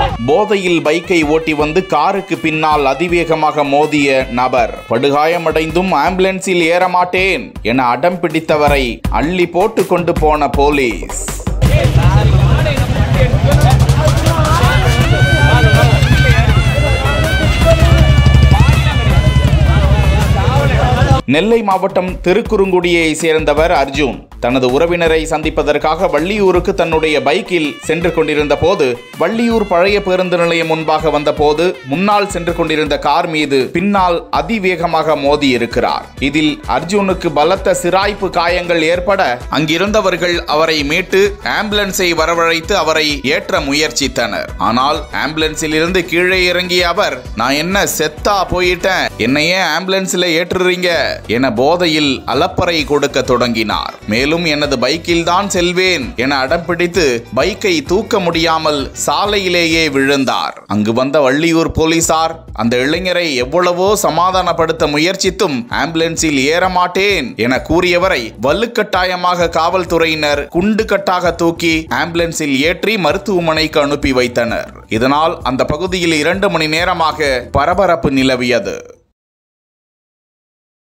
போதையில் பைக்கை ஓட்டி வந்து காருக்கு பின்னால் அதிவேகமாக மோதிய நபர் படுகாயமடைந்தும் ஆம்புலன்ஸில் ஏற மாட்டேன் என அடம் பிடித்தவரை அள்ளி போட்டு கொண்டு போன போலீஸ் நெல்லை மாவட்டம் திருக்குறுங்குடியை சேர்ந்தவர் அர்ஜுன் தனது உறவினரை சந்திப்பதற்காக வள்ளியூருக்கு தன்னுடைய பைக்கில் சென்று கொண்டிருந்த போது வள்ளியூர் பழைய பேருந்து நிலையம் முன்பாக வந்தபோது முன்னால் சென்று கொண்டிருந்த கார் மீது பின்னால் அதிவேகமாக மோதி இருக்கிறார் இதில் அர்ஜுனுக்கு பலத்த சிராய்ப்பு காயங்கள் ஏற்பட அங்கிருந்தவர்கள் அவரை மீட்டு ஆம்புலன்ஸை வரவழைத்து அவரை ஏற்ற முயற்சித்தனர் ஆனால் ஆம்புலன்ஸில் இருந்து கீழே இறங்கிய அவர் நான் என்ன செத்தா போயிட்டேன் என்னையே ஆம்புலன்ஸ்ல ஏற்றுறீங்க என போதையில் அலப்பறை கொடுக்க தொடங்கினார் மேலும் எனது பைக்கில் தான் செல்வேன் என அடம்பிடித்து பைக்கை தூக்க முடியாமல் சாலையிலேயே விழுந்தார் அங்கு வந்த வள்ளியூர் போலீசார் அந்த இளைஞரை எவ்வளவோ சமாதானப்படுத்த முயற்சித்தும் ஆம்புலன்ஸில் ஏற மாட்டேன் என கூறியவரை வலுக்கட்டாயமாக காவல்துறையினர் குண்டு கட்டாக தூக்கி ஆம்புலன்ஸில் ஏற்றி மருத்துவமனைக்கு அனுப்பி வைத்தனர் இதனால் அந்த பகுதியில் இரண்டு மணி நேரமாக பரபரப்பு நிலவியது